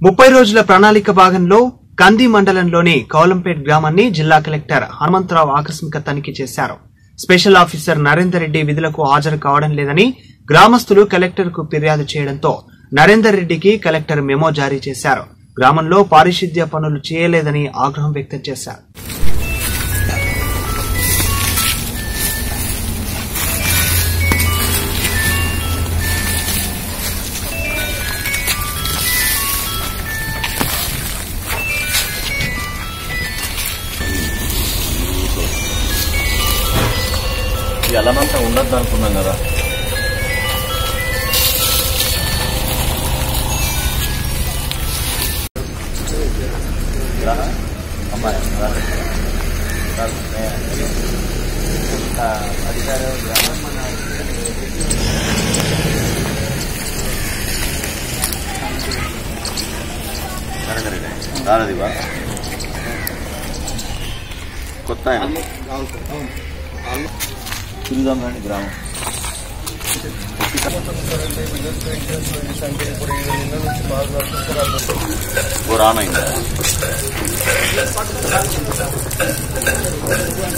ముప్పై రోజుల ప్రణాళిక భాగంలో కంది మండలంలోని కౌలంపేట్ గ్రామాన్ని జిల్లా కలెక్టర్ హనుమంతరావు ఆకస్మిక తనిఖీ చేశారు స్పెషల్ ఆఫీసర్ నరేందర్ రెడ్డి విధులకు హాజరు కావడం లేదని గ్రామస్తులు కలెక్టర్ కు ఫిర్యాదు చేయడంతో నరేందర్ రెడ్డికి కలెక్టర్ మెమో జారీ చేశారు గ్రామంలో పారిశుద్ధ్య పనులు చేయలేదని ఆగ్రహం వ్యక్తం చేశారు ఈ అల్లమంతా ఉండద్దు అనుకున్నాం కదా రాలేదివా కొత్త ఆయన తిరుగుదాం రండి గ్రామం ఓ రానైందా